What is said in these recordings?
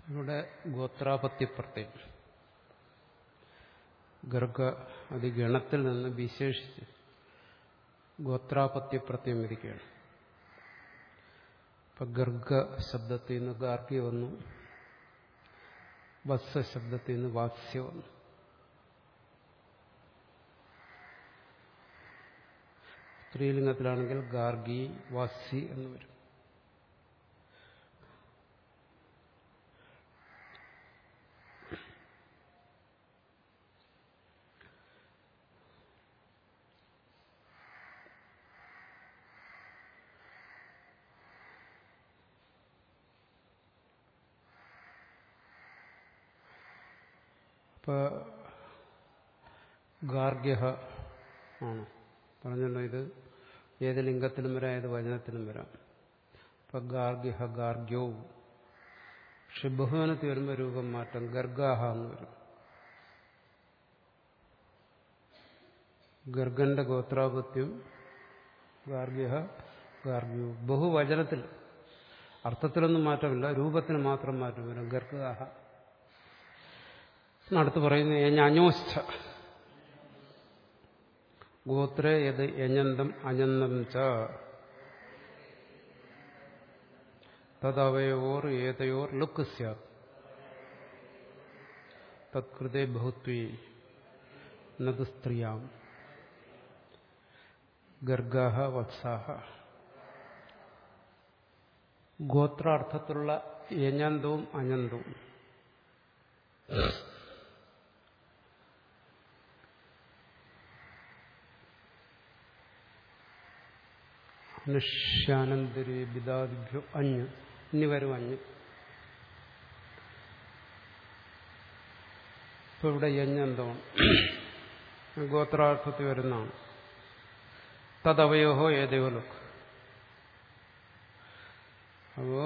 ഇവിടെ ഗോത്രാപത്യ പ്രത്യം ഗർഗ അത് ഗണത്തിൽ നിന്ന് വിശേഷിച്ച് ഗോത്രാപത്യ പ്രത്യം വിധിക്കുകയാണ് ഇപ്പൊ ഗർഗ ശബ്ദത്തിൽ നിന്ന് ഗാർഗ്യ വന്നു വത്സ ശബ്ദത്തിൽ നിന്ന് വാത്സ്യ വന്നു സ്ത്രീലിംഗത്തിലാണെങ്കിൽ ഗാർഗി വാസി എന്ന് വരും ഇപ്പൊ ഗാർഗ്യ ആണ് പറഞ്ഞല്ലോ ഇത് ഏത് ലിംഗത്തിലും വരാം ഏത് വചനത്തിലും വരാം ഇപ്പൊ ഗാർഗ്യ ഗാർഗ്യോ പക്ഷെ ബഹുവനത്തിൽ വരുമ്പോൾ രൂപം മാറ്റം ഗർഗാഹ എന്ന് വരും ഗർഗന്റെ ഗോത്രാപത്യം ഗാർഗ്യ ഗാർഗ്യോ ബഹുവചനത്തിൽ അർത്ഥത്തിലൊന്നും മാറ്റമില്ല രൂപത്തിന് മാത്രം മാറ്റം വരും ഗർഗാഹ അടുത്ത് പറയുന്നത് യഞ്ഞോസ്ഥ ഗോത്രേ യത് യഞ്ഞന്തം അഞ്ഞന്തം ച തദവയോർ ഏതയോർ ലുക്ക് സ്യാത് തത്കൃതേ ബഹുത്വേ നത് സ്ത്രീയാം ഗർഗാഹ വത്സാഹ ഗോത്രാർത്ഥത്തിലുള്ള യഞ്ഞന്തവും അഞ്ഞന്തവും അനുഷ്യാനന്തരി ബിദാദിഭ്യോ അഞ്ഞ് ഇനി വരും അഞ്ഞ് ഇപ്പൊ ഇവിടെ യഞ്ഞന്തമാണ് ഗോത്രാർത്ഥത്തിൽ വരുന്നതാണ് തദവയോഹോ ഏതയോ ലുക്ക് അപ്പോ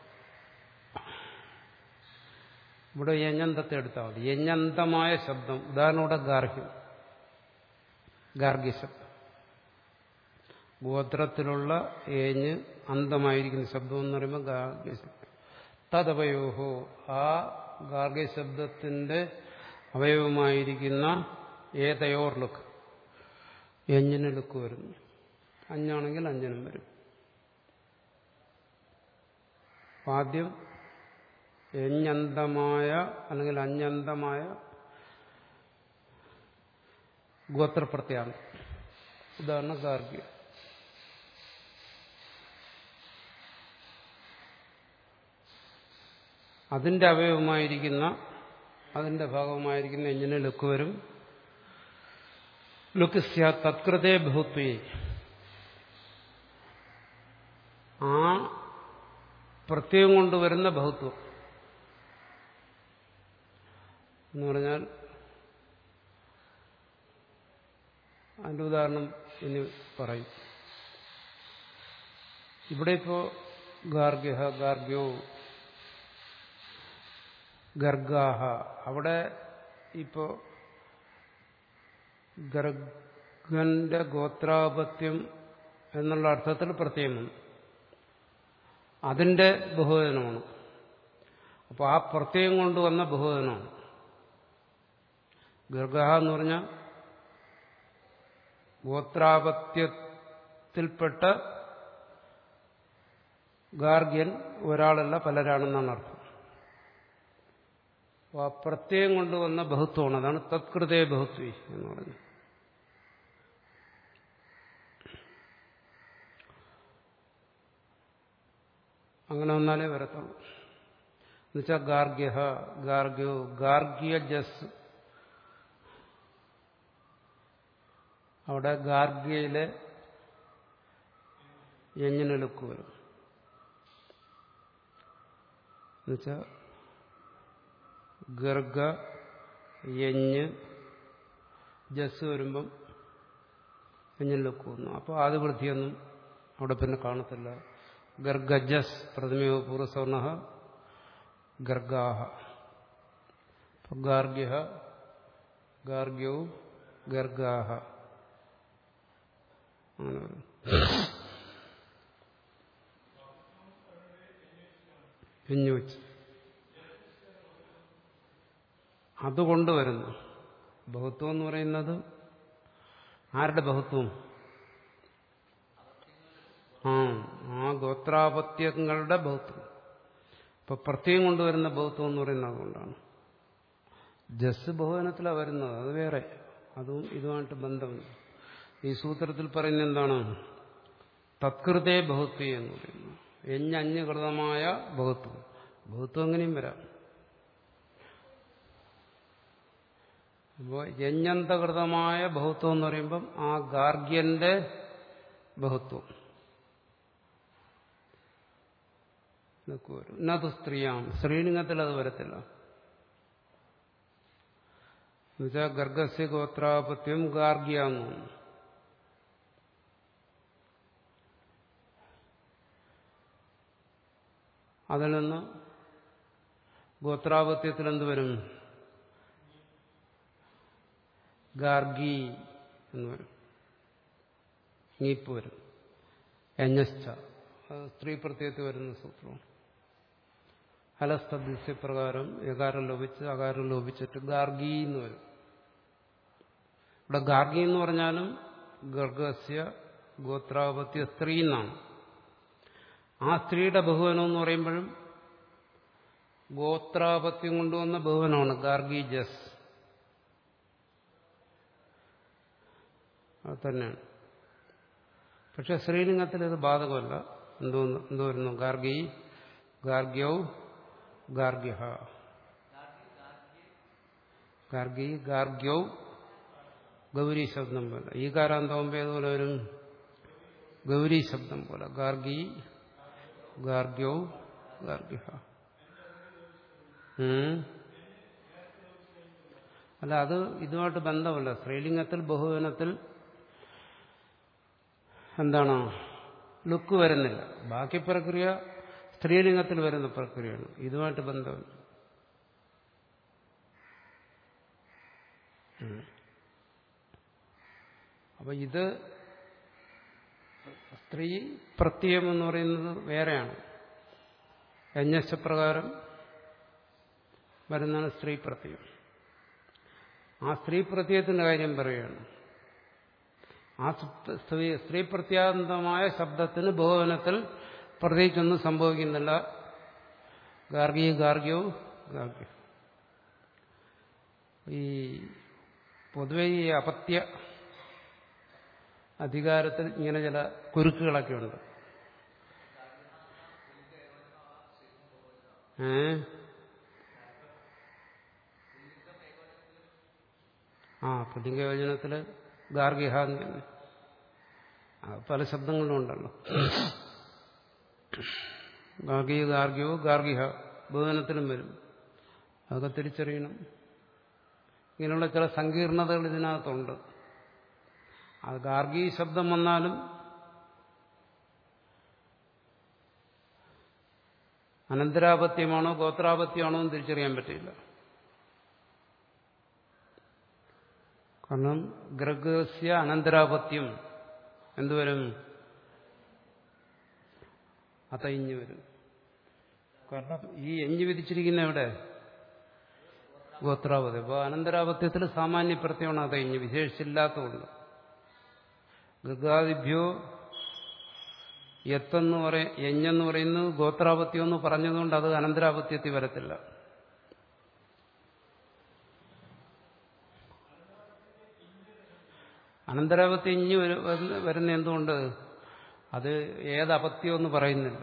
ഇവിടെ യഞ്ഞന്തത്തെ എടുത്താൽ മതി യഞ്ഞന്തമായ ശബ്ദം ഉദാഹരണം ഇവിടെ ഗാർഹ്യം ഗാർഗ്യ ശബ്ദം ഗോത്രത്തിലുള്ള ഏഞ്ഞ് അന്തമായിരിക്കുന്ന ശബ്ദം എന്ന് പറയുമ്പോൾ ഗാർഗ്യ ശബ്ദം തദവയോഹോ ആ ഗാർഗ്യ ശബ്ദത്തിന്റെ അവയവമായിരിക്കുന്ന ഏതയോർ ലുക്ക് എഞ്ഞിന് ലുക്ക് വരുന്നു അഞ്ഞാണെങ്കിൽ അഞ്ഞനും വരും ആദ്യം എഞ്ഞന്തമായ അല്ലെങ്കിൽ അഞ്ഞന്തമായ ഗോത്രപ്രത്യാണ് ഉദാഹരണം ഗാർഗ്യ അതിന്റെ അവയവമായിരിക്കുന്ന അതിന്റെ ഭാഗമായിരിക്കുന്ന എഞ്ഞിന് ലുക്ക് വരും ലുക്ക് സ്യാ തത്കൃതേ ബഹുത്വേ ആ പ്രത്യേകം കൊണ്ടുവരുന്ന ബഹുത്വം എന്ന് പറഞ്ഞാൽ അതിന്റെ ഉദാഹരണം ഇനി പറയും ഇവിടെ ഇപ്പോ ഗാർഗ്യ ഗാർഗ്യോ ഗർഗാഹ അവിടെ ഇപ്പോ ഗർഗന്റെ ഗോത്രാപത്യം എന്നുള്ള അർത്ഥത്തിൽ പ്രത്യേകം വന്നു അതിന്റെ ബഹുവചനമാണ് അപ്പോൾ ആ പ്രത്യേകം കൊണ്ടുവന്ന ബഹുവചനമാണ് ഗർഗഹ എന്ന് പറഞ്ഞാൽ ഗോത്രാപത്യത്തിൽപ്പെട്ട ഗാർഗ്യൻ ഒരാളല്ല പലരാണെന്നാണ് അർത്ഥം അപ്പോൾ ആ പ്രത്യയം കൊണ്ടുവന്ന ബഹുത്വമാണ് അതാണ് തത്കൃതേ ബഹുത്വി എന്ന് പറഞ്ഞു അങ്ങനെ വന്നാലേ വരത്തുള്ളൂ എന്നുവെച്ചാൽ ഗാർഗ്യ ഗാർഗ്യോ ഗാർഗ്യ ജസ് അവിടെ ഗാർഗ്യയിലെ എഞ്ഞിനെടുക്ക് വരും എന്നുവെച്ചാൽ ഗർഗ യഞ്ഞ് ജസ് വരുമ്പം എഞ്ഞിലേക്ക് വന്നു അപ്പോൾ ആദിവൃത്തിയൊന്നും അവിടെ പിന്നെ കാണത്തില്ല ഗർഗജസ് പ്രഥമയോ പൂർവ്വസവർണ ഗർഗാഹ ഗാർഗ്യ ഗാർഗ്യവും ഗർഗാഹ അങ്ങനെ വരും എഞ്ഞു വെച്ച് അതുകൊണ്ട് വരുന്നു ബഹുത്വം എന്ന് പറയുന്നത് ആരുടെ ബഹുത്വം ആ ആ ഗോത്രാപത്യങ്ങളുടെ ബഹുത്വം ഇപ്പൊ പ്രത്യേകം കൊണ്ടുവരുന്ന ബഹുത്വം എന്ന് പറയുന്നത് അതുകൊണ്ടാണ് ജസ് ബഹുവനത്തിലാണ് വരുന്നത് അത് വേറെ അതും ഇതുമായിട്ട് ബന്ധമുണ്ട് ഈ സൂത്രത്തിൽ പറയുന്ന എന്താണ് തത്കൃതേ ബഹുത്വ എന്ന് പറയുന്നു എഞ്ഞഞ്ഞകൃതമായ ബഹുത്വം ബഹുത്വം എങ്ങനെയും വരാം അപ്പോൾ യഞ്ഞന്തകൃതമായ ബഹുത്വം എന്ന് പറയുമ്പം ആ ഗാർഗ്യന്റെ ബഹുത്വം ഇതൊക്കെ വരും ഇന്നത് സ്ത്രീയാം സ്ത്രീലിംഗത്തിൽ അത് വരത്തില്ല എന്നുവെച്ചാൽ ഗർഗസ്യ ഗോത്രാപത്യം ഗാർഗ്യാന്ന് അതിൽ നിന്ന് ഗോത്രാപത്യത്തിൽ എന്ത് വരും ഗാർഗി എന്ന് വരും നീപ്പ് വരും എഞ്ഞശ്ച അത് സ്ത്രീ പ്രത്യയത്തിൽ വരുന്ന സൂത്രമാണ് ഹലസ്തദ്സ്യപ്രകാരം യകാരം ലോപിച്ച് അകാരം ലോപിച്ചിട്ട് ഗാർഗി എന്ന് വരും ഇവിടെ ഗാർഗി എന്ന് പറഞ്ഞാലും ഗർഗസ്യ ഗോത്രാപത്യ സ്ത്രീ എന്നാണ് ആ സ്ത്രീയുടെ ബഹുവനം എന്ന് പറയുമ്പോഴും ഗോത്രാപത്യം കൊണ്ടുവന്ന ബഹുവനമാണ് ഗാർഗി ജസ് അത് തന്നെയാണ് പക്ഷെ ശ്രീലിംഗത്തിൽ ഇത് ബാധകമല്ല എന്തോ എന്തോ വരുന്നു ഗാർഗി ഗാർഗ്യൗ ഗാർഗ്യ ഗാർഗി ഗാർഗ്യൗ ഗൗരി ശബ്ദം പോലെ ഈ കാരാന്തമാകുമ്പോൾ ഏതുപോലെ വരും ഗൗരി ശബ്ദം പോലെ ഗാർഗി ഗാർഗ്യൗ ഗാർഗ്യ അല്ല അത് ഇതുമായിട്ട് ബന്ധമല്ല സ്ത്രീലിംഗത്തിൽ ബഹുവനത്തിൽ എന്താണ് ലുക്ക് വരുന്നില്ല ബാക്കി പ്രക്രിയ സ്ത്രീലിംഗത്തിൽ വരുന്ന പ്രക്രിയയാണ് ഇതുമായിട്ട് ബന്ധമില്ല അപ്പൊ ഇത് സ്ത്രീ പ്രത്യയം എന്ന് പറയുന്നത് വേറെയാണ് യജ്ഞശപ്രകാരം വരുന്നതാണ് സ്ത്രീ പ്രത്യയം ആ സ്ത്രീ പ്രത്യയത്തിന്റെ കാര്യം പറയുകയാണ് ആ സ്ത്രീ സ്ത്രീ പ്രത്യാന്തമായ ശബ്ദത്തിന് ബഹുവനത്തിൽ പ്രത്യേകിച്ചൊന്നും സംഭവിക്കുന്നില്ല ഗാർഗി ഗാർഗ്യവും ഗാർഗ്യ ഈ പൊതുവെ ഈ അപത്യ അധികാരത്തിൽ ഇങ്ങനെ ചില കുരുക്കുകളൊക്കെ ഉണ്ട് ഏ ആ പുല്ലിംഗയോജനത്തില് ഗാർഗിഹ എന്ന് തന്നെ പല ശബ്ദങ്ങളും ഉണ്ടല്ലോ ഗാർഗി ഗാർഗ്യവും ഗാർഗിഹ ബഹുവനത്തിലും വരും അതൊക്കെ തിരിച്ചറിയണം ഇങ്ങനെയുള്ള ചില സങ്കീർണതകൾ ഇതിനകത്തുണ്ട് അത് ഗാർഗി ശബ്ദം വന്നാലും അനന്തരാപത്യമാണോ ഗോത്രാപത്യമാണോ എന്ന് തിരിച്ചറിയാൻ പറ്റില്ല കാരണം ഗ്രഗസ്യ അനന്തരാപത്യം എന്തുവരും അതയിഞ്ഞു വരും കാരണം ഈ എഞ്ഞു വിധിച്ചിരിക്കുന്ന എവിടെ ഗോത്രാപതി അപ്പോൾ അനന്തരാപത്യത്തിൽ സാമാന്യ പ്രത്യമാണ് അതയിഞ്ഞ് വിശേഷിച്ചില്ലാത്തതുകൊണ്ട് ഗഗാദിഭ്യോ എത്തെന്ന് പറയ യഞ്ഞെന്ന് പറയുന്നത് ഗോത്രാപത്യം എന്ന് പറഞ്ഞതുകൊണ്ട് അത് അനന്തരാപത്യത്തിൽ വരത്തില്ല അനന്തരാപത്യം ഇഞ്ഞ് വരുന്ന എന്തുകൊണ്ട് അത് ഏതപത്യമെന്ന് പറയുന്നില്ല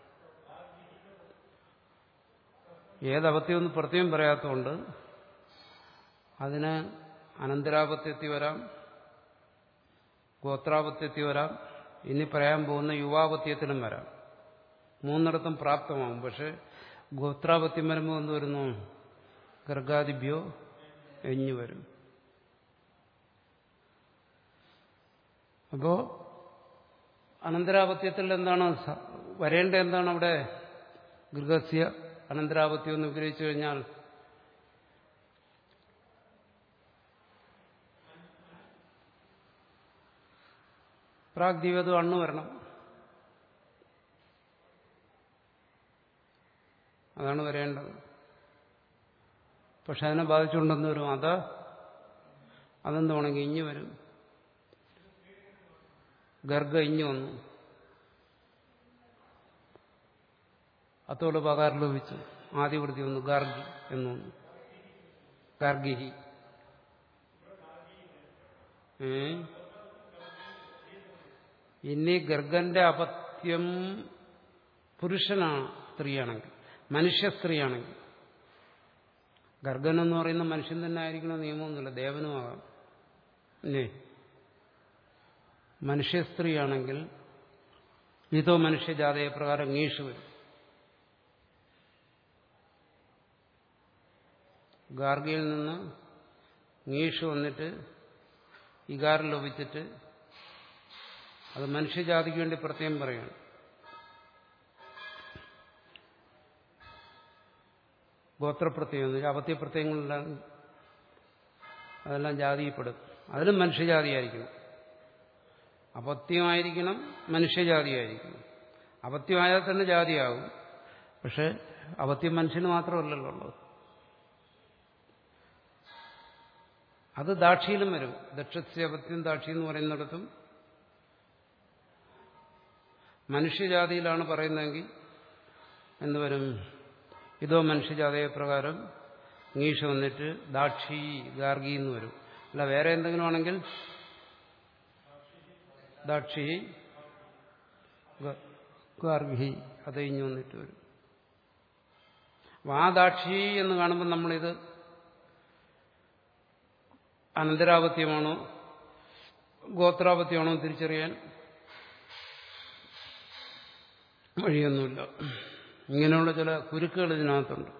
ഏതപത്യമെന്ന് പ്രത്യേകം പറയാത്തതുകൊണ്ട് അതിന് അനന്തരാപത്യത്തിൽ വരാം ഗോത്രാപത്യത്തിൽ വരാം ഇനി പറയാൻ പോകുന്ന യുവാപത്യത്തിലും വരാം മൂന്നിടത്തും പ്രാപ്തമാവും പക്ഷെ ഗോത്രാപത്യം വരുമ്പോൾ എന്ത് വരുന്നു ഗർഗാദിഭ്യോ എഞ്ഞു വരും അപ്പോ അനന്തരാപത്യത്തിൽ എന്താണ് വരേണ്ട എന്താണ് അവിടെ ഗൃഹസ്യ അനന്തരാപത്യം എന്ന് വിഗ്രഹിച്ചു കഴിഞ്ഞാൽ പ്രാഗ്ദീപതും അണ്ണു വരണം അതാണ് വരേണ്ടത് പക്ഷെ അതിനെ ബാധിച്ചുകൊണ്ടെന്ന് വരും അത് അതെന്ത് വേണമെങ്കിൽ ഇഞ്ഞു വരും ഗർഗ ഇഞ്ഞു വന്നു അത്തോട് പകാരം ലഭിച്ചു ആദ്യവൃത്തി വന്നു ഗാർഗി എന്ന് വന്നു ഗാർഗിഹി ഏ ഇനി ഗർഗന്റെ അപത്യം പുരുഷനാണ് സ്ത്രീയാണെങ്കിൽ മനുഷ്യ സ്ത്രീയാണെങ്കിൽ ഗർഗൻ എന്ന് പറയുന്ന മനുഷ്യൻ തന്നെ ആയിരിക്കണം നിയമമൊന്നുമില്ല ദേവനുമാകാം അല്ലേ മനുഷ്യ സ്ത്രീയാണെങ്കിൽ ഇതോ മനുഷ്യജാതയ പ്രകാരം ngീഷ് വരും ഗാർഗിയിൽ നിന്ന് ngീഷ് വന്നിട്ട് ഇകാറിൽ ലഭിച്ചിട്ട് അത് മനുഷ്യജാതിക്ക് വേണ്ടി പ്രത്യേകം പറയാണ് ഗോത്രപ്രത്യയം എന്ന് വെച്ചാൽ അപത്യപ്രത്യയങ്ങളെല്ലാം അതെല്ലാം ജാതിയിൽപ്പെടും അതിലും മനുഷ്യജാതിയായിരിക്കണം അപത്യമായിരിക്കണം മനുഷ്യജാതിയായിരിക്കണം അപത്യമായാൽ തന്നെ ജാതിയാകും പക്ഷെ അപത്യം മനുഷ്യന് മാത്രമല്ലല്ലോ ഉള്ളത് അത് ദാക്ഷിയിലും വരും ദക്ഷസ്യപത്യം ദാക്ഷി എന്ന് പറയുന്നിടത്തും മനുഷ്യജാതിയിലാണ് പറയുന്നതെങ്കിൽ എന്തുവരും ഇതോ മനുഷ്യജാതയ പ്രകാരം ngീഷ വന്നിട്ട് ദാക്ഷി ഗാർഗി എന്ന് വരും അല്ല വേറെ എന്തെങ്കിലും ആണെങ്കിൽ ദാക്ഷി ഗാർഗി അത് ഇഞ്ഞു വന്നിട്ട് വരും അപ്പൊ ആ ദാക്ഷി എന്ന് കാണുമ്പോൾ നമ്മളിത് അനന്തരാപത്യമാണോ ഗോത്രാപത്യമാണോ തിരിച്ചറിയാൻ വഴിയൊന്നുമില്ല ഇങ്ങനെയുള്ള ചില കുരുക്കുകൾ ഇതിനകത്തുണ്ട്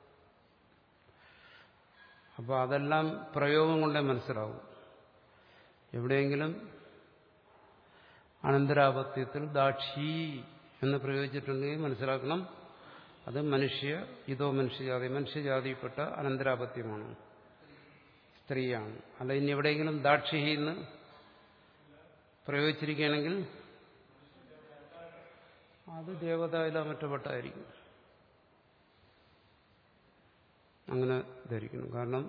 അപ്പോൾ അതെല്ലാം പ്രയോഗം കൊണ്ടേ മനസ്സിലാവും എവിടെയെങ്കിലും അനന്തരാപത്യത്തിൽ ദാക്ഷി എന്ന് പ്രയോഗിച്ചിട്ടുണ്ടെങ്കിൽ മനസ്സിലാക്കണം അത് മനുഷ്യ ഇതോ മനുഷ്യജാതി മനുഷ്യജാതിയിൽപ്പെട്ട അനന്തരാപത്യമാണ് സ്ത്രീയാണ് അല്ല ഇനി എവിടെയെങ്കിലും ദാക്ഷി എന്ന് പ്രയോഗിച്ചിരിക്കുകയാണെങ്കിൽ അത് ദേവതയിലോ മറ്റോ പെട്ടായിരിക്കും അങ്ങനെ ധരിക്കണം കാരണം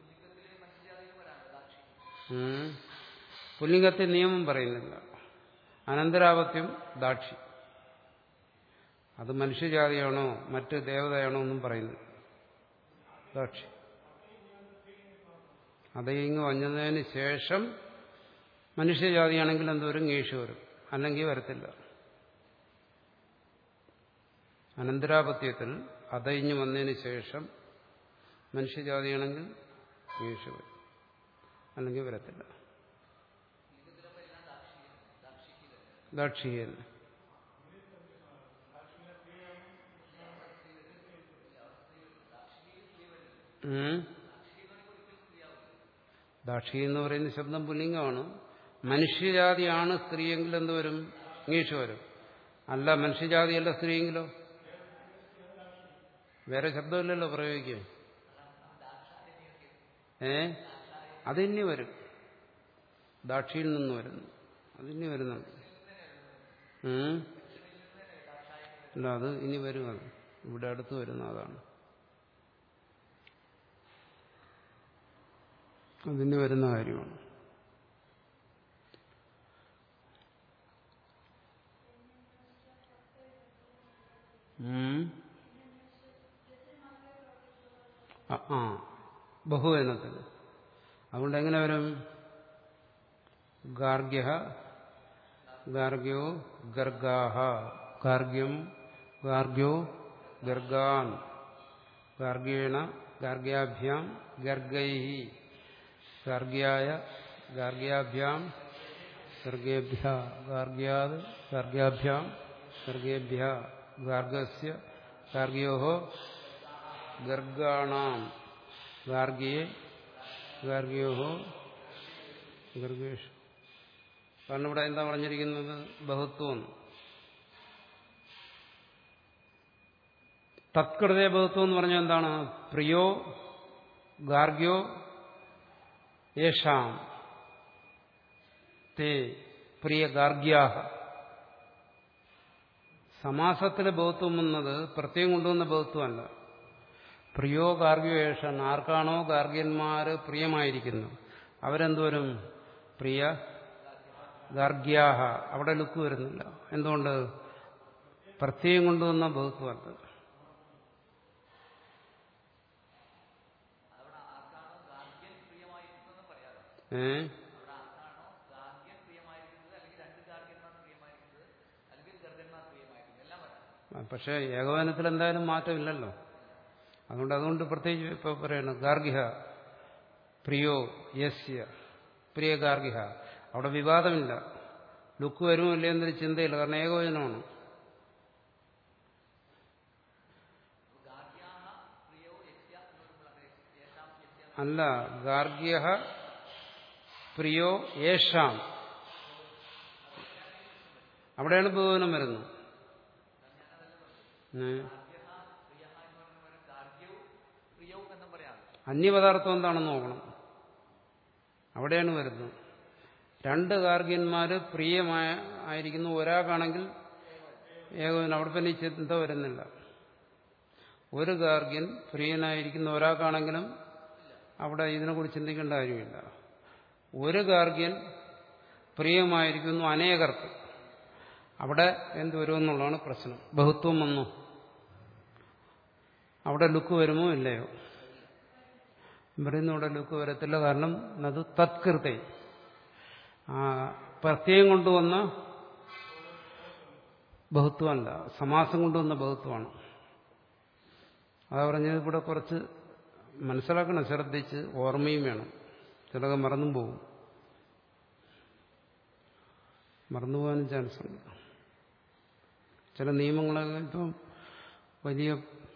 പുല്ലിംഗത്തെ നിയമം പറയുന്നില്ല അനന്തരാപത്യം ദാക്ഷി അത് മനുഷ്യജാതിയാണോ മറ്റ് ദേവതയാണോ ഒന്നും പറയുന്നില്ല ദാക്ഷി അത് ഇങ്ങ് വന്നതിന് ശേഷം മനുഷ്യജാതിയാണെങ്കിൽ എന്തോരും ngീഷ് വരും അല്ലെങ്കിൽ വരത്തില്ല അനന്തരാപത്യത്തിൽ അതയിഞ്ഞ് വന്നതിന് ശേഷം മനുഷ്യജാതിയാണെങ്കിൽ ngീഷ് വരും അല്ലെങ്കിൽ വരത്തില്ല ദാക്ഷികൻ ദാക്ഷി എന്ന് പറയുന്ന ശബ്ദം പുല്ലിംഗമാണ് മനുഷ്യജാതിയാണ് സ്ത്രീയെങ്കിൽ എന്ത് വരും ngീഷ് വരും അല്ല മനുഷ്യജാതിയല്ല സ്ത്രീയെങ്കിലോ വേറെ ശബ്ദമില്ലല്ലോ പ്രയോഗിക്കുക ഏ അതിന്നി വരും ദാക്ഷിയിൽ നിന്ന് വരുന്നു അതിന്നി വരുന്നുണ്ട് അല്ല അത് ഇനി വരും അത് ഇവിടെ അടുത്ത് വരുന്ന അതാണ് അതിന് വരുന്ന കാര്യമാണ് ആ ബഹുവചനത്തിൽ അതുകൊണ്ട് എങ്ങനെ വരും ഗാർഗ്യ ഗാർഗ്യോ ഗർഗാഹ ഗാർഗ്യം ഗാർഗ്യോ ഗർഗാൻ ഗാർഗ്യേണ ഗാർഗ്യാഭ്യാം ഗർഗൈ ഗാർഗ്യായ ഗാർഗ്യാഭ്യാം ഗർഗേഭ്യ ഗാർഗ്യാത് ഗാർഗ്യാഭ്യാം ഗർഗേഭ്യ ഗാർഗസ്യ ഗാർഗ്യോ ഗർഗാണാം ഗാർഗിയെ ഗാർഗിയോ ഗർഗേഷ് കാരണം ഇവിടെ എന്താ പറഞ്ഞിരിക്കുന്നത് ബഹുത്വം തത്കൃതേ ബഹുത്വം എന്ന് പറഞ്ഞാൽ എന്താണ് പ്രിയോ ഗാർഗ്യോ യേഷാം തേ പ്രിയ ഗാർഗ്യാഹ സമാസത്തിലെ ബഹുത്വം എന്നത് പ്രത്യേകം കൊണ്ടുവന്ന ബഹുത്വമല്ല പ്രിയോ ഗാർഗ്യേഷൻ ആർക്കാണോ ഗാർഗ്യന്മാര് പ്രിയമായിരിക്കുന്നു അവരെന്തോരും പ്രിയ ഗാർഗ്യാഹ അവിടെ ലുക്ക് വരുന്നില്ല എന്തുകൊണ്ട് പ്രത്യേകം കൊണ്ടുവന്ന ബഹുത്വമല്ല ഏ പക്ഷെ ഏകോപനത്തിൽ എന്തായാലും മാറ്റമില്ലല്ലോ അതുകൊണ്ട് അതുകൊണ്ട് പ്രത്യേകിച്ച് ഇപ്പൊ പറയണം ഗാർഗിഹ പ്രിയോ യസ്യ പ്രിയ ഗാർഗിഹ അവിടെ വിവാദമില്ല ലുക്ക് വരുമോ ഇല്ലേ എന്നൊരു ചിന്തയില്ല കാരണം ഏകോചനമാണ് അല്ല ഗാർഗ്യ പ്രിയോ യേഷാം അവിടെയാണ് ബഹുവനം വരുന്നത് ഏ? അന്യപദാർത്ഥം എന്താണെന്ന് നോക്കണം അവിടെയാണ് വരുന്നത് രണ്ട് ഗാർഗ്യന്മാര് പ്രിയമായ ആയിരിക്കുന്ന ഒരാൾക്കാണെങ്കിൽ ഏകോപനം അവിടെ പിന്നെ ഈ ചിന്ത വരുന്നില്ല ഒരു ഗാർഗ്യൻ പ്രിയനായിരിക്കുന്ന ഒരാൾക്കാണെങ്കിലും അവിടെ ഇതിനെക്കുറിച്ച് ചിന്തിക്കേണ്ട കാര്യമില്ല ഒരു ഗാർഗ്യൻ പ്രിയമായിരിക്കുന്നു അനേകർക്ക് അവിടെ എന്ത് വരുമെന്നുള്ളതാണ് പ്രശ്നം ബഹുത്വം വന്നു അവിടെ ലുക്ക് വരുമോ ഇല്ലയോ പറയുന്നു അവിടെ ലുക്ക് വരത്തില്ല കാരണം അത് തത്കൃത ആ പ്രത്യയം കൊണ്ടുവന്ന ബഹുത്വമല്ല സമാസം കൊണ്ടുവന്ന ബഹുത്വമാണ് അതാ പറഞ്ഞത് ഇവിടെ കുറച്ച് മനസ്സിലാക്കണം ശ്രദ്ധിച്ച് ഓർമ്മയും വേണം ചിലത് മറന്നും പോകും മറന്നുപോകാനും ചാൻസ് ഉണ്ട് ചില നിയമങ്ങളൊക്കെ ഇപ്പം വലിയ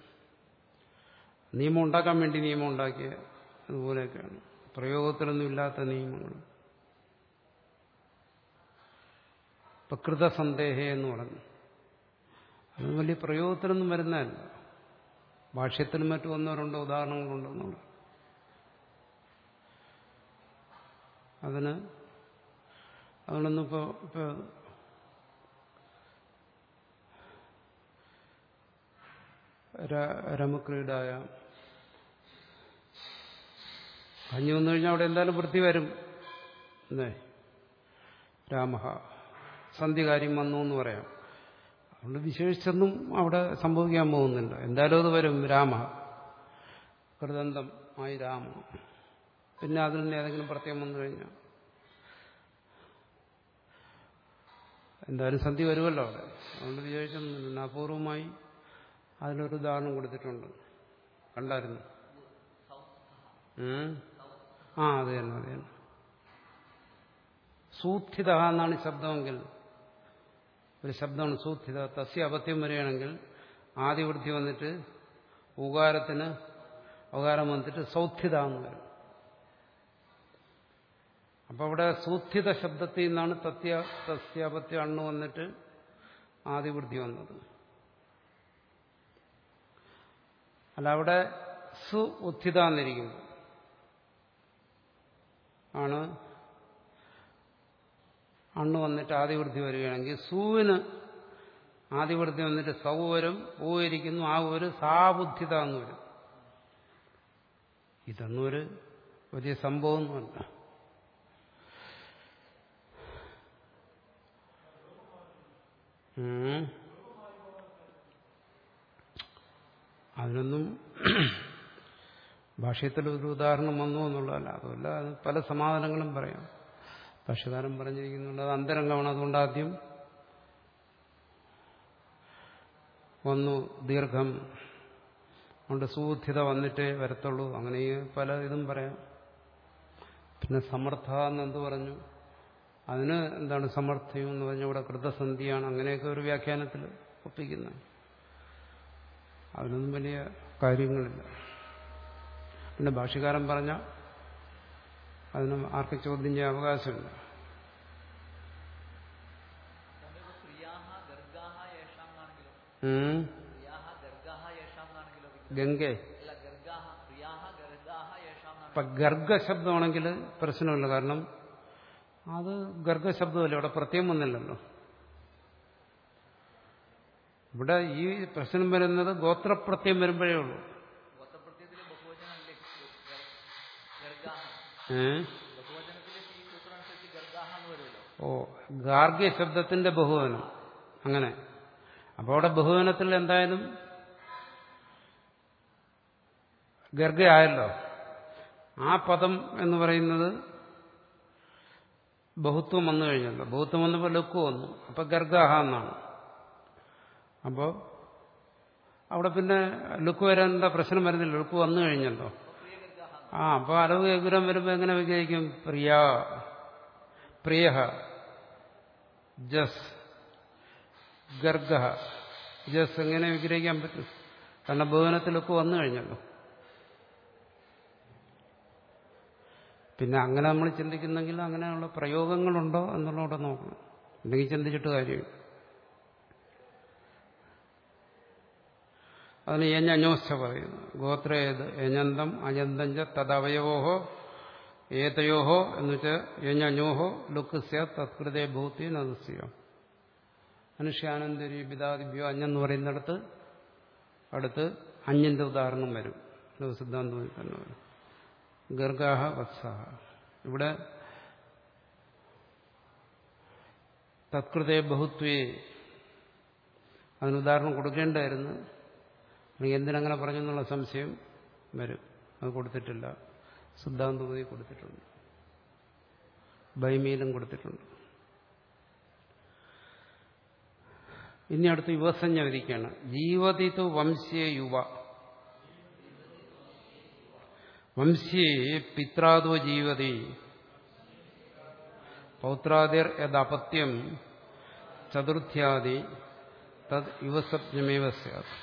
നിയമം ഉണ്ടാക്കാൻ വേണ്ടി നിയമം ഉണ്ടാക്കിയ അതുപോലെയൊക്കെയാണ് പ്രയോഗത്തിലൊന്നും ഇല്ലാത്ത നിയമങ്ങൾ പ്രകൃതസന്ദേഹ എന്ന് പറഞ്ഞു അത് വലിയ പ്രയോഗത്തിലൊന്നും വരുന്നതല്ല ഭാഷ്യത്തിലും മറ്റും ഒന്നോ രണ്ടോ ഉദാഹരണങ്ങളുണ്ടെന്നുള്ള അതിന് അതുകൊണ്ടൊന്നും ഇപ്പോൾ ഇപ്പോൾ രമക്രീഡായ കഞ്ഞി വന്നു കഴിഞ്ഞാൽ അവിടെ എന്തായാലും വൃത്തി വരും എന്തേ രാമ സന്ധികാര്യം വന്നു എന്ന് പറയാം അതുകൊണ്ട് വിശേഷിച്ചൊന്നും അവിടെ സംഭവിക്കാൻ പോകുന്നില്ല എന്തായാലും അത് വരും രാമ കൃതന്തം ആയി രാമ പിന്നെ അതിൽ നിന്ന് ഏതെങ്കിലും പ്രത്യേകം വന്നു കഴിഞ്ഞാൽ എന്തായാലും സന്ധി വരുമല്ലോ അവിടെ അതുകൊണ്ട് വിചാരിച്ചൊന്നുമില്ല അപൂർവമായി അതിലൊരു ഉദാഹരണം കൊടുത്തിട്ടുണ്ട് കണ്ടായിരുന്നു ഉം? ആ അത് തന്നെ അത് തന്നെ സൂത്ഥിത എന്നാണ് ശബ്ദമെങ്കിൽ ഒരു ശബ്ദമാണ് സൂത്ഥിത തസ്യ അപത്യം വരികയാണെങ്കിൽ ആദിവൃത്തി വന്നിട്ട് ഉകാരത്തിന് ഉകാരം വന്നിട്ട് സൗത്ഥിത എന്ന് വരും അപ്പൊ അവിടെ സൂത്ഥിത ശബ്ദത്തിൽ നിന്നാണ് തത്യ തസ്യാപത്യ അണ്ണ് വന്നിട്ട് ആദിവൃത്തി വന്നത് അല്ല അവിടെ സു ഉത്ഥിത എന്നിരിക്കുന്നു ആണ് അണ്ണ് വന്നിട്ട് ആദിവൃത്തി വരികയാണെങ്കിൽ സൂവിന് ആദിവൃത്തി വന്നിട്ട് സൗ വരും ഊ ഇരിക്കുന്നു ആ ഒരു സാബുദ്ധിത എന്ന് വരും ഇതൊന്നും ഒരു വലിയ സംഭവമൊന്നുമല്ല ഉം. അതിനൊന്നും ഭാഷ്യത്തിൽ ഒരു ഉദാഹരണം വന്നു എന്നുള്ളതല്ല അതുമല്ല അത് പല സമാധാനങ്ങളും പറയാം ഭാഷ്യകാരൻ പറഞ്ഞിരിക്കുന്നുണ്ട് അത് അന്തരംഗമാണ് അതുകൊണ്ട് ആദ്യം വന്നു ദീർഘം അതുകൊണ്ട് സൂധ്യത വന്നിട്ടേ വരത്തുള്ളൂ അങ്ങനെ ഈ പല ഇതും പറയാം പിന്നെ സമർത്ഥ എന്നെന്ത് പറഞ്ഞു അതിന് എന്താണ് സമർത്ഥ്യം എന്ന് പറഞ്ഞാൽ ഇവിടെ കൃതസന്ധിയാണ് അങ്ങനെയൊക്കെ ഒരു വ്യാഖ്യാനത്തിൽ ഒപ്പിക്കുന്നത് അതിനൊന്നും വലിയ കാര്യങ്ങളില്ല പിന്നെ ഭാഷ്യകാരൻ പറഞ്ഞ അതിന് ആർക്ക് ചോദ്യം ചെയ്യാൻ അവകാശമില്ല ക്രിയാഹ ഗർഗാഹ യേഷാം എന്നാണെങ്കിലോ ഉം. ക്രിയാഹ ഗർഗാഹ യേഷാം എന്നാണെങ്കിലോ ഗംഗേ അല്ല ഗർഗാഹ ക്രിയാഹ ഗർഗാഹ യേഷാം എന്നാണ് ഇപ്പൊ ഗർഗശബ്ദമാണെങ്കിൽ പ്രശ്നമില്ല കാരണം അത് ഗർഗശബ്ദമല്ല ഇവിടെ പ്രത്യേകം വന്നില്ലല്ലോ ഇവിടെ ഈ പ്രശ്നം വരുന്നത് ഗോത്രപ്രത്യം വരുമ്പോഴേ ഉള്ളൂ ഏ ബഹുവചനത്തിലെ ഈ സൂത്രം അനുസരിച്ച് ഗർഗാഹ എന്ന് വരുമല്ലോ ഓ ഗാർഗ്യ ശബ്ദത്തിന്റെ ബഹുവനം അങ്ങനെ അപ്പോൾ അവിടെ ബഹുവനത്തിൽ എന്തായാലും ഗർഗയായല്ലോ ആ പദം എന്ന് പറയുന്നത് ബഹുത്വം വന്നു കഴിഞ്ഞല്ലോ ബഹുത്വം വന്നപ്പോൾ ലുക്ക് വന്നു അപ്പൊ ഗർഗാഹ എന്നാണ് അപ്പോൾ അവിടെ പിന്നെ ലുക്ക് വരാൻ എന്താ പ്രശ്നം വരുന്നില്ല ലുക്ക് വന്നു കഴിഞ്ഞല്ലോ ആ അപ്പോൾ അലവ് വിഗ്രഹം വരുമ്പോൾ എങ്ങനെ വിഗ്രഹിക്കും പ്രിയ പ്രിയ ജസ് ഗർഗ ജസ് എങ്ങനെ വിഗ്രഹിക്കാൻ പറ്റും കാരണം ഭുവനത്തിലൊക്കെ വന്നു കഴിഞ്ഞല്ലോ പിന്നെ അങ്ങനെ നമ്മൾ ചിന്തിക്കുന്നെങ്കിൽ അങ്ങനെയുള്ള പ്രയോഗങ്ങളുണ്ടോ എന്നുള്ളവിടെ നോക്കണം അല്ലെങ്കിൽ ചിന്തിച്ചിട്ട് കാര്യമില്ല അതിന് യഞ്ഞോസ്ഥ പറയുന്നു ഗോത്ര ഏത് യഞ്ഞന്തം അജന്തഞ്ച തദവയവോഹോ ഏതയോഹോ എന്ന് വെച്ചാൽ യഞ്ഞോഹോ ലുക്ക് സ്യ തത്കൃതേ ഭൂത്തി നദസ്യോ മനുഷ്യാനന്ദരി പിതാദിഭ്യോ അഞ്ഞെന്ന് പറയുന്നിടത്ത് അടുത്ത് അഞ്ഞിന്റെ ഉദാഹരണം വരും ഇത് സിദ്ധാന്തത്തിൽ തന്നെ വരും ഗർഗാഹ വത്സഹ ഇവിടെ തത്കൃതേ ബഹുത്വേ അതിന് ഉദാഹരണം കൊടുക്കേണ്ടായിരുന്നു അല്ലെങ്കിൽ എന്തിനങ്ങനെ പറഞ്ഞെന്നുള്ള സംശയം വരും അത് കൊടുത്തിട്ടില്ല സിദ്ധാന്തപതി കൊടുത്തിട്ടുണ്ട് ബൈമീലും കൊടുത്തിട്ടുണ്ട് ഇനി അടുത്ത് യുവസഞ്ജ വിധിക്കുകയാണ് ജീവതിതു വംശ്യ യുവ വംശ്യേ പിത്രാദോ ജീവതി പൗത്രാദിർ യദപത്യം ചതുർത്ഥ്യാദി തത് യുവസപ്ഞമേവ സ്യാത്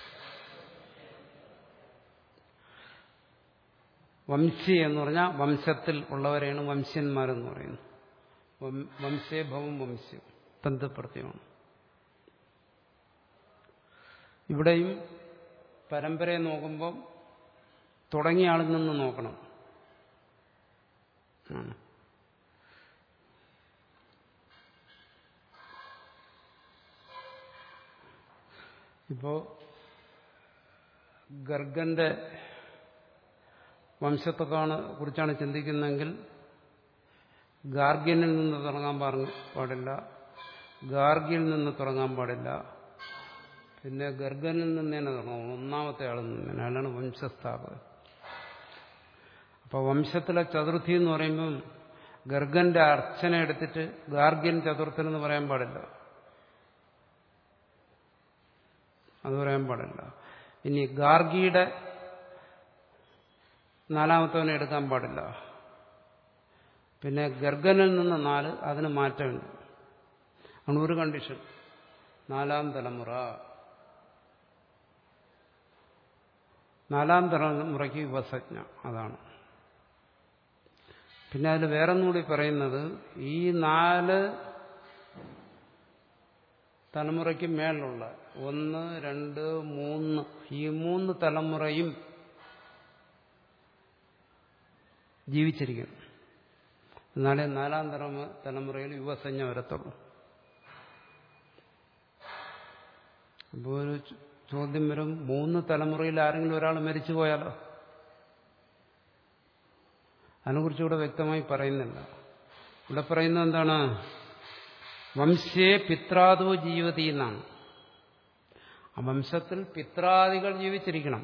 വംശി എന്ന് പറഞ്ഞാൽ വംശത്തിൽ ഉള്ളവരെയാണ് വംശ്യന്മാരെന്ന് പറയുന്നത് വംശേ ഭവം വംശ്യം ബന്ധപ്പെടുത്തിയാണ് ഇവിടെയും പരമ്പരയെ നോക്കുമ്പോൾ തുടങ്ങിയ ആളിൽ നിന്ന് നോക്കണം ആണ്. ഇപ്പോ ഗർഗന്റെ വംശത്തെക്കാണ് കുറിച്ചാണ് ചിന്തിക്കുന്നതെങ്കിൽ ഗാർഗ്യനിൽ നിന്ന് തുടങ്ങാൻ പാ- പാടില്ല ഗാർഗ്യയിൽ നിന്ന് തുടങ്ങാൻ പാടില്ല പിന്നെ ഗർഗനിൽ നിന്ന് തന്നെ തുടങ്ങും ഒന്നാമത്തെ ആളിൽ നിന്ന് തന്നെ അയാളാണ് വംശസ്ഥാപകൻ അപ്പൊ വംശത്തിലെ ചതുർത്ഥി എന്ന് പറയുമ്പം ഗർഗന്റെ അർച്ചന എടുത്തിട്ട് ഗാർഗ്യൻ ചതുർത്ഥൻ എന്ന് പറയാൻ പാടില്ല അത് പറയാൻ പാടില്ല ഇനി ഗാർഗിയുടെ നാലാമത്തവനെ എടുക്കാൻ പാടില്ല പിന്നെ ഗർഗനിൽ നിന്ന് നാല് അതിന് മാറ്റമുണ്ട് ആണ് ഒരു കണ്ടീഷൻ നാലാം തലമുറ നാലാം തലമുറയ്ക്ക് യുവസജ്ഞ അതാണ് പിന്നെ അതിൽ വേറൊന്നുകൂടി പറയുന്നത് ഈ നാല് തലമുറയ്ക്ക് മേലുള്ള ഒന്ന് രണ്ട് മൂന്ന് ഈ മൂന്ന് തലമുറയും ജീവിച്ചിരിക്കണം എന്നാലേ നാലാം തലമു തലമുറയിൽ യുവസഞ്ജ വരത്തുള്ളൂ അപ്പോൾ ഒരു ചോ- ചോദ്യം വരും മൂന്ന് തലമുറയിൽ ആരെങ്കിലും ഒരാൾ മരിച്ചു പോയാലോ അതിനെക്കുറിച്ച് ഇവിടെ വ്യക്തമായി പറയുന്നില്ല ഇവിടെ പറയുന്നത് എന്താണ് വംശേ പിത്രാദോ ജീവതി എന്നാണ് ആ വംശത്തിൽ പിത്രാദികൾ ജീവിച്ചിരിക്കണം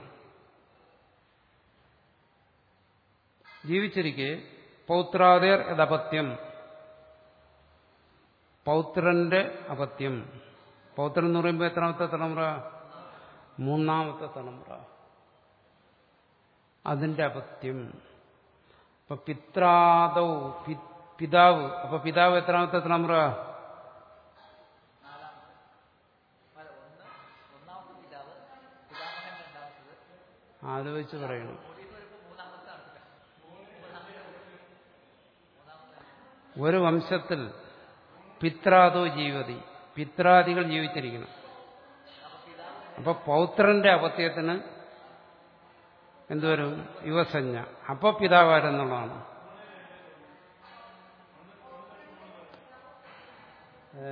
ജീവിച്ചിരിക്കെ പൗത്രാദേർ യഥപത്യം പൗത്രന്റെ അപത്യം പൗത്രൻ എന്ന് പറയുമ്പോൾ എത്രാമത്തെ തലമുറ മൂന്നാമത്തെ തലമുറ അതിന്റെ അപത്യം അപ്പൊ പിത്രാദൗ പി- പിതാവ് അപ്പൊ പിതാവ് എത്രാമത്തെ തലമുറ അല്ല, ഒന്ന് ഒന്നാമത്തെ പിതാവ് പിതാമഹൻ രണ്ടാമത്തത് ആലോചിച്ച് പറയണം കൂടിയിട്ട് വരുമ്പോൾ മൂന്നാമത്താണ് ഒരു വംശത്തിൽ പിത്രാദോ ജീവതി പിത്രാദികൾ ജീവിച്ചിരിക്കണം അപ്പൊ പൗത്രന്റെ അപത്യത്തിന് എന്തുവരും യുവസഞ്ജ അപ്പൊ പിതാവാരെന്നുള്ളതാണ് ഏ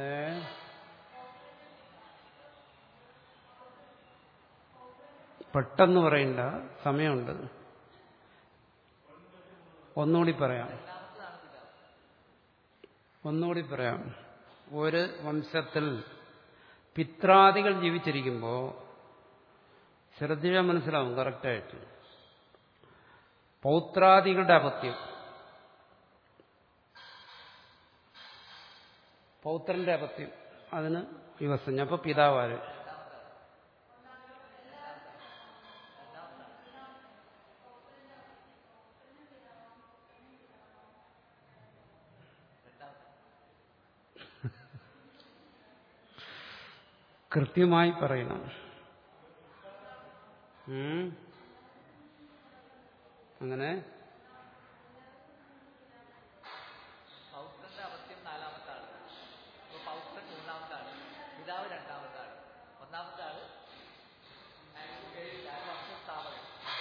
പെട്ടെന്ന് പറയണ്ട സമയമുണ്ട് ഒന്നുകൂടി പറയാം രണ്ടാമത്തതാണ് പിതാവ് ഒന്നുകൂടി പറയാം ഒരു വംശത്തിൽ പിത്രാദികൾ ജീവിച്ചിരിക്കുമ്പോൾ ശ്രദ്ധിച്ചാൽ മനസ്സിലാവും കറക്റ്റായിട്ട് പൗത്രാദികളുടെ അപത്യം പൗത്രന്റെ അപത്യം അതിന് വിവസഞ്ഞ അപ്പൊ പിതാവാര് കൃത്യമായി പറയണം ഉം. അങ്ങനെ പൗത്രന്റെ അവസ്ഥയും നാലാമത്തെ ആള് അപ്പൊ പൗത്രൻ മൂന്നാമത്തെ ആള് പിതാവ് രണ്ടാമത്തെ ആള് ഒന്നാമത്തെ ആള് വംശസ്ഥാപകൻ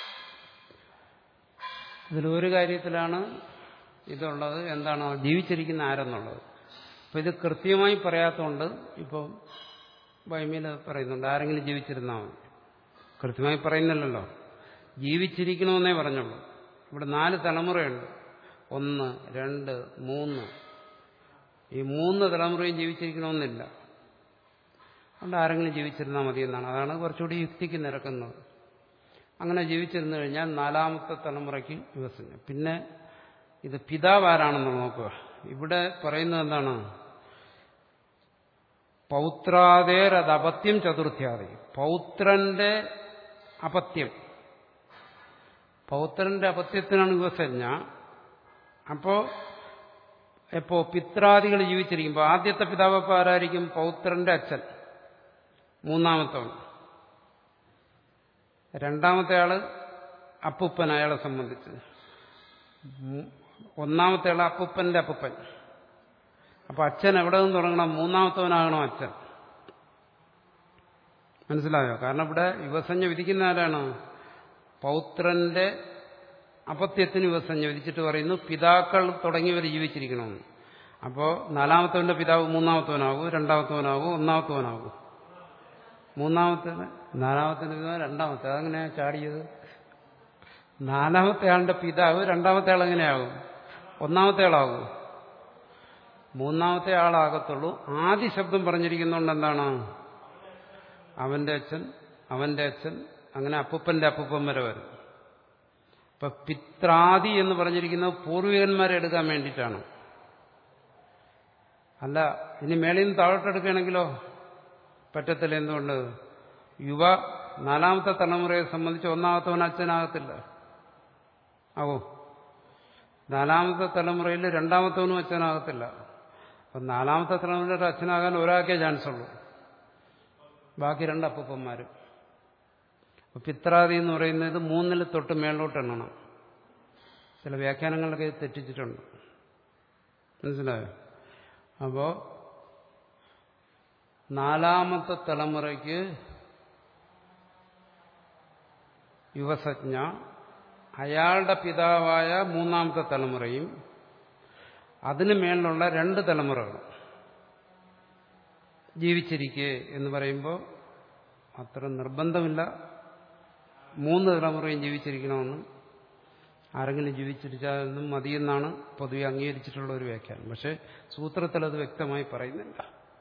ഇതിലൊരു കാര്യത്തിലാണ് ഇതുള്ളത് എന്താണ് ജീവിച്ചിരിക്കുന്ന ആരെന്നുള്ളത് അപ്പൊ ഇത് കൃത്യമായി പറയാത്തതുകൊണ്ട് ഇപ്പോൾ ബൈമിൽ പറയുന്നുണ്ട് ആരെങ്കിലും ജീവിച്ചിരുന്നാൽ മതി കൃത്യമായി പറയുന്നില്ലല്ലോ ജീവിച്ചിരിക്കണമെന്നേ പറഞ്ഞുള്ളൂ ഇവിടെ നാല് തലമുറയുണ്ട് ഒന്ന് രണ്ട് മൂന്ന് ഈ മൂന്ന് തലമുറയും ജീവിച്ചിരിക്കണമെന്നില്ല അതുകൊണ്ട് ആരെങ്കിലും ജീവിച്ചിരുന്നാൽ മതി എന്നാണ് അതാണ് കുറച്ചുകൂടി യുക്തിക്ക് നിരക്കുന്നത് അങ്ങനെ ജീവിച്ചിരുന്നു കഴിഞ്ഞാൽ നാലാമത്തെ തലമുറയ്ക്ക് വിവസിക്കും പിന്നെ ഇത് പിതാവ് ആരാണെന്ന് നോക്കുക ഇവിടെ പറയുന്നത് എന്താണ് പൗത്രാദേരത് അപത്യം ചതുർത്ഥ്യാദി പൗത്രന്റെ അപത്യം പൗത്രന്റെ അപത്യത്തിനാണ് വിവസജ്ഞ അപ്പോ എപ്പോ പിത്രാദികൾ ജീവിച്ചിരിക്കുമ്പോൾ ആദ്യത്തെ പിതാവ് അപ്പൊ ആരായിരിക്കും പൗത്രന്റെ അച്ഛൻ മൂന്നാമത്തവൻ രണ്ടാമത്തെ ആള് അപ്പുപ്പൻ അയാളെ സംബന്ധിച്ച് മൂ- ഒന്നാമത്തെ ആള് അപ്പുപ്പന്റെ അപ്പുപ്പൻ അപ്പൊ അച്ഛൻ എവിടെ നിന്ന് തുടങ്ങണം മൂന്നാമത്തവനാകണം അച്ഛൻ മനസ്സിലായോ കാരണം ഇവിടെ വിവസഞ്ജ വിധിക്കുന്ന ആരാണ് പൗത്രന്റെ അപത്യത്തിന് വിവസഞ്ജ വിധിച്ചിട്ട് പറയുന്നു പിതാക്കൾ തുടങ്ങിയവർ ജീവിച്ചിരിക്കണമെന്ന് അപ്പോ നാലാമത്തവന്റെ പിതാവ് മൂന്നാമത്തവനാകൂ രണ്ടാമത്തവനാകൂ ഒന്നാമത്തവനാകൂ മൂന്നാമത്തെ നാലാമത്തെ പിതാവ് രണ്ടാമത്തെ അതെങ്ങനെയാ ചാടിയത് നാലാമത്തെ ആളുടെ പിതാവ് രണ്ടാമത്തെ ആൾ എങ്ങനെയാകും ഒന്നാമത്തെ ആളാകും മൂന്നാമത്തെ ആളാകത്തുള്ളൂ ആദ്യ ശബ്ദം പറഞ്ഞിരിക്കുന്നതുകൊണ്ട് എന്താണ് അവന്റെ അച്ഛൻ അവന്റെ അച്ഛൻ അങ്ങനെ അപ്പൂപ്പന്റെ അപ്പൂപ്പൻ വരെ വരും ഇപ്പൊ പിത്രാദി എന്ന് പറഞ്ഞിരിക്കുന്നത് പൂർവികന്മാരെ എടുക്കാൻ വേണ്ടിയിട്ടാണ് അല്ല ഇനി മേളിൽ നിന്ന് താഴോട്ടെടുക്കുകയാണെങ്കിലോ പറ്റത്തില്ല എന്തുകൊണ്ട് യുവ നാലാമത്തെ തലമുറയെ സംബന്ധിച്ച് ഒന്നാമത്തവൻ അച്ഛനാകത്തില്ല ആവോ നാലാമത്തെ തലമുറയിൽ രണ്ടാമത്തവനും അച്ഛനാകത്തില്ല അപ്പൊ നാലാമത്തെ തലമുറയുടെ അച്ഛനാകാൻ ഒരാൾക്കേ ചാൻസ് ഉള്ളൂ ബാക്കി രണ്ട് അപ്പൂപ്പന്മാരും അപ്പൊ പിത്രാദി എന്ന് പറയുന്നത് മൂന്നിൽ തൊട്ട് മേളിലോട്ട് എണ്ണണം ചില വ്യാഖ്യാനങ്ങളിലൊക്കെ ഇത് തെറ്റിച്ചിട്ടുണ്ട് മനസ്സിലായോ അപ്പോ നാലാമത്തെ തലമുറയ്ക്ക് യുവസജ്ഞ അയാളുടെ പിതാവായ മൂന്നാമത്തെ തലമുറയും അതിനു മേളിലുള്ള രണ്ട് തലമുറകളും ജീവിച്ചിരിക്കെ എന്ന് പറയുമ്പോൾ അത്ര നിർബന്ധമില്ല മൂന്ന് തലമുറയും ജീവിച്ചിരിക്കണമെന്ന് ആരെങ്കിലും ജീവിച്ചിരിച്ചാലും മതിയെന്നാണ് പൊതുവെ അംഗീകരിച്ചിട്ടുള്ള ഒരു വ്യാഖ്യാനം പക്ഷെ സൂത്രത്തിൽ അത് വ്യക്തമായി പറയുന്നില്ല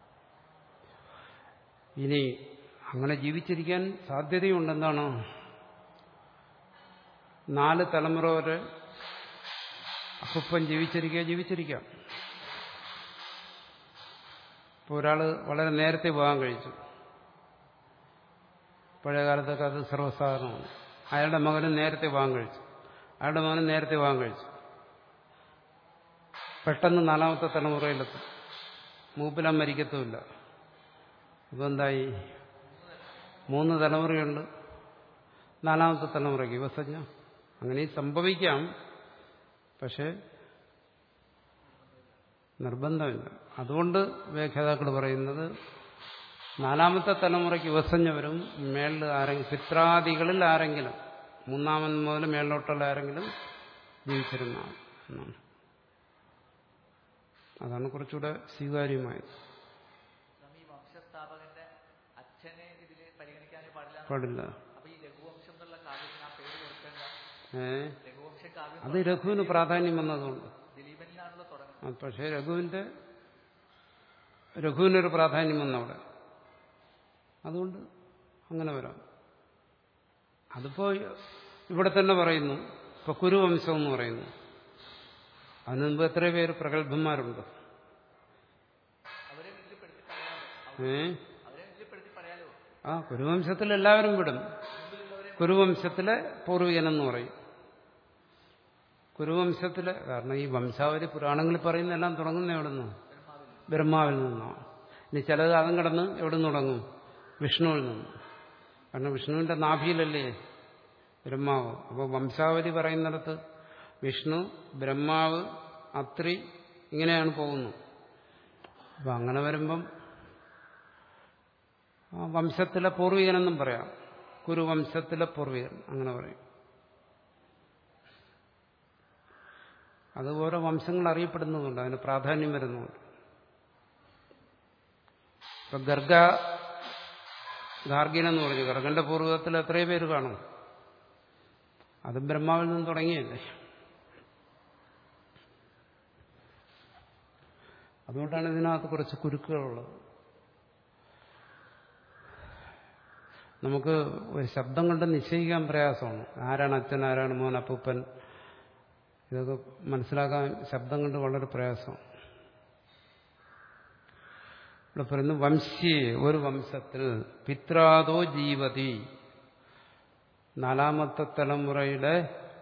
ഇനി അങ്ങനെ ജീവിച്ചിരിക്കാൻ സാധ്യതയുണ്ടെന്താണ് നാല് തലമുറ വരെ അപ്പൂപ്പൻ ജീവിച്ചിരിക്കുക ജീവിച്ചിരിക്കാം ഇപ്പോൾ ഒരാൾ വളരെ നേരത്തെ വിവാഹം കഴിച്ചു പഴയ കാലത്തൊക്കെ അത് സർവ്വസാധാരണമാണ് അയാളുടെ മകനും നേരത്തെ വിവാഹം കഴിച്ചു അയാളുടെ മകനും നേരത്തെ വിവാഹം കഴിച്ചു പെട്ടെന്ന് നാലാമത്തെ തലമുറയിലെത്തും മൂപ്പിലാൻ മരിക്കത്തുമില്ല ഇപ്പം എന്തായി മൂന്ന് തലമുറയുണ്ട് നാലാമത്തെ തലമുറയ്ക്ക് വിവസജ്ഞ അങ്ങനെ സംഭവിക്കാം പക്ഷെ നിർബന്ധമില്ല അതുകൊണ്ട് വ്യാഖ്യാതാക്കൾ പറയുന്നത് നാലാമത്തെ തലമുറയ്ക്ക് വിവസഞ്ഞവരും മേളിൽ ആരെങ്കിലും പിത്രാദികളിൽ ആരെങ്കിലും മൂന്നാമൻ മുതൽ മേളിലോട്ടുള്ള ആരെങ്കിലും ജീവിച്ചിരുന്ന ആൾ എന്നാണ് അതാണ് കുറച്ചുകൂടെ സ്വീകാര്യമായത് സ്വാമി ഈ വംശസ്ഥാപകന്റെ അച്ഛനെ ഇതിൽ പരിഗണിക്കാൻ പാടില്ല പാടില്ല അപ്പൊ ഈ ലഘുവംശം എന്നുള്ള കാവ്യത്തിന് ആ പേര് കൊടുക്കേണ്ട ഏ ലഘുവംശ പക്ഷെ കാവ്യം അത് രഘുവിന് പ്രാധാന്യം വന്നതുകൊണ്ട് ദിലീപനിലാണല്ലോ തുടങ്ങുന്നത് ആ, പക്ഷേ രഘുവിന്റെ രഘുവിനൊരു പ്രാധാന്യം വന്നവിടെ അതുകൊണ്ട് അങ്ങനെ വരാം അതിപ്പോ ഇവിടെ തന്നെ പറയുന്നു ഇപ്പൊ കുരുവംശം എന്ന് പറയുന്നു അതിനു മുമ്പ് എത്രയോ പേര് പ്രഗത്ഭന്മാരുണ്ട് അവരെ ഇതിൽപ്പെടുത്തി പറയാലോ ഏ അവരെ ഇതിൽപ്പെടുത്തി പറയാലോ ആ കുരുവംശത്തിൽ എല്ലാവരും വിടും കുരുവംശത്തിലെ പൂർവികനെന്ന് പറയും കുരുവംശത്തിലെ കാരണം ഈ വംശാവലി പുരാണങ്ങളിൽ പറയുന്ന എല്ലാം തുടങ്ങുന്ന എവിടെ നിന്ന് ബ്രഹ്മാവിൽ നിന്നാണ് ഇനി ചിലത് അതും കിടന്ന് എവിടെ നിന്ന് തുടങ്ങും വിഷ്ണുവിൽ നിന്ന് കാരണം വിഷ്ണുവിന്റെ നാഭിയിലല്ലേ ബ്രഹ്മാവ് അപ്പോൾ വംശാവലി പറയുന്നിടത്ത് വിഷ്ണു ബ്രഹ്മാവ് അത്രി ഇങ്ങനെയാണ് പോകുന്നത് അപ്പം അങ്ങനെ വരുമ്പം ആ വംശത്തിലെ പൂർവികനെന്നും പറയാം കുരുവംശത്തിലെ പൂർവികൻ അങ്ങനെ പറയും അത് ഓരോ വംശങ്ങൾ അറിയപ്പെടുന്നതുകൊണ്ട് അതിന് പ്രാധാന്യം വരുന്നുണ്ട് ഇപ്പൊ ഗർഗ ഗാർഗിൻ എന്ന് പറഞ്ഞു ഗർഗന്റെ പൂർവ്വത്തിൽ എത്രയോ പേര് കാണും അത് ബ്രഹ്മാവിൽ നിന്ന് തുടങ്ങിയല്ലേ അതുകൊണ്ടാണ് ഇതിനകത്ത് കുറച്ച് കുരുക്കുകളുള്ളത് നമുക്ക് ഒരു ശബ്ദം കൊണ്ട് നിശ്ചയിക്കാൻ പ്രയാസമാണ് ആരാണ് അച്ഛൻ ആരാണ് മോൻ അപ്പൂപ്പൻ ഇതൊക്കെ മനസ്സിലാക്കാൻ ശബ്ദം കൊണ്ട് വളരെ പ്രയാസമാണ് ഇവിടെ പറയുന്നു വംശീയ ഒരു വംശത്തിൽ പിത്രാദോ ജീവതി നാലാമത്തെ തലമുറയുടെ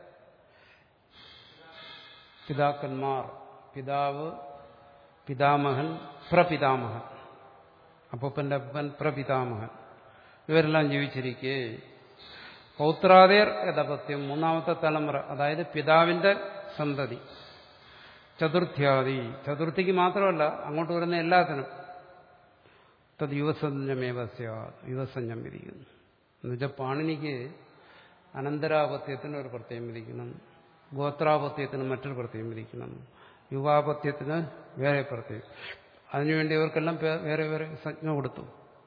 പിതാക്കന്മാർ പിതാവ് പിതാമഹൻ പ്രപിതാമഹൻ അപ്പൂപ്പന്റെ അപ്പൻ പ്രപിതാമഹൻ ഇവരെല്ലാം ജീവിച്ചിരിക്കെ പൗത്രാദേർ യഥപത്യം മൂന്നാമത്തെ തലമുറ അതായത് പിതാവിന്റെ സന്തതി ചതുർത്ഥ്യാദി ചതുർത്ഥിക്ക് മാത്രമല്ല അങ്ങോട്ട് വരുന്ന എല്ലാത്തിനും തത് യുവസഞ്ജമേവ യുവസഞ്ജം വിധിക്കുന്നു എന്നുവെച്ചാൽ പാണിനിക്ക് അനന്തരാപത്യത്തിന് ഒരു പ്രത്യേകം വിധിക്കണം ഗോത്രാപത്യത്തിന് മറ്റൊരു പ്രത്യേകം വിധിക്കണം യുവാപത്യത്തിന് വേറെ പ്രത്യേകം അതിനുവേണ്ടി അവർക്കെല്ലാം പേ- വേറെ വേറെ സംജ്ഞ കൊടുത്തു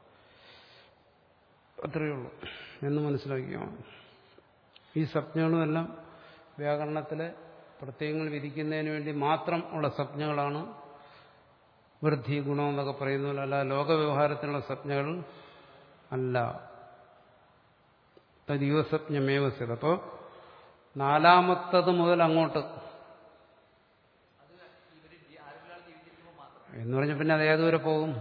അത്രയേ ഉള്ളൂ എന്ന് മനസ്സിലാക്കിയോ ഈ സംജ്ഞകളുമെല്ലാം വ്യാകരണത്തിലെ പ്രത്യയങ്ങൾ വിധിക്കുന്നതിന് വേണ്ടി മാത്രം ഉള്ള സംജ്ഞകളാണ് വൃദ്ധി ഗുണം എന്നൊക്കെ പറയുന്ന അല്ല ലോകവ്യവഹാരത്തിനുള്ള സംജ്ഞകൾ അല്ല തദ്യുവസജ്ഞമേവസ്യത് അപ്പോൾ നാലാമത്തത് മുതൽ അങ്ങോട്ട് എന്ന് പറഞ്ഞാൽ പിന്നെ അത് ഏതുവരെ പോകും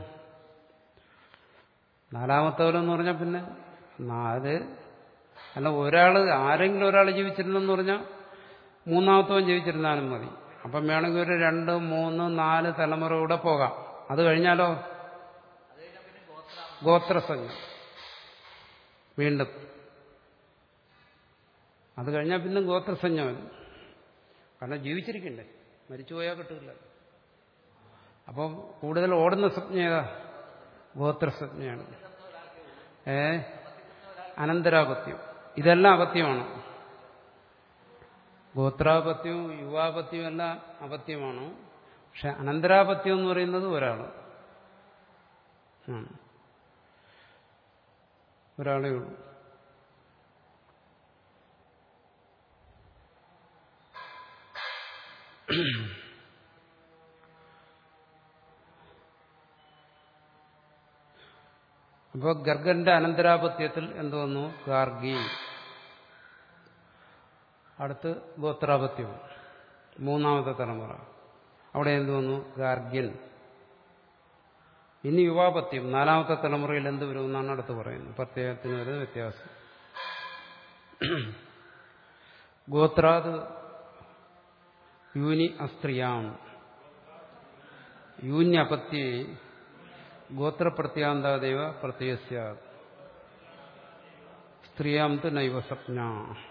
നാലാമത്തവരെന്ന് പറഞ്ഞാൽ പിന്നെ നാല് അല്ല ഒരാൾ ആരെങ്കിലും ഒരാൾ ജീവിച്ചിരുന്നെന്ന് പറഞ്ഞാൽ മൂന്നാമത്തവൻ ജീവിച്ചിരുന്നാലും മതി അപ്പം വേണമെങ്കിൽ ഒരു രണ്ട് മൂന്ന് നാല് തലമുറ കൂടെ പോകാം അത് കഴിഞ്ഞാലോ ഗോത്രസഞ്ജ വീണ്ടും അത് കഴിഞ്ഞാൽ പിന്നെ ഗോത്രസഞ്ജ വരും കാരണം ജീവിച്ചിരിക്കണ്ടേ മരിച്ചുപോയാൽ കിട്ടില്ല അപ്പം കൂടുതൽ ഓടുന്ന സ്വപ്ന ഏതാ ഗോത്രസജ്ഞയാണ് ഏ അനന്തരാപത്യം ഇതെല്ലാം അപത്യമാണ് ഗോത്രാപത്യവും യുവാപത്യവും എല്ലാം അപത്യമാണ് പക്ഷെ അനന്തരാപത്യം എന്ന് പറയുന്നത് ഒരാൾ ഒരാളേ ഉള്ളൂ അപ്പോൾ ഗർഗന്റെ അനന്തരാപത്യത്തിൽ എന്ത് വന്നു ഗാർഗി അടുത്ത് ഗോത്രാപത്യം മൂന്നാമത്തെ തലമുറ അവിടെ എന്ത് വന്നു ഗാർഗ്യൻ ഇനി യുവാപത്യം നാലാമത്തെ തലമുറയിൽ എന്ത് വരുമെന്നാണ് അടുത്ത് പറയുന്നത് പ്രത്യേകത്തിന് ഒരു വ്യത്യാസം ഗോത്രാത് യൂനി അസ്ത്രീയാം യൂന്യപത്യേ ഗോത്രപ്രത്യാന്താദേവ പ്രത്യസ്യ സ്ത്രീയാം തു നൈവ സ്വപ്ന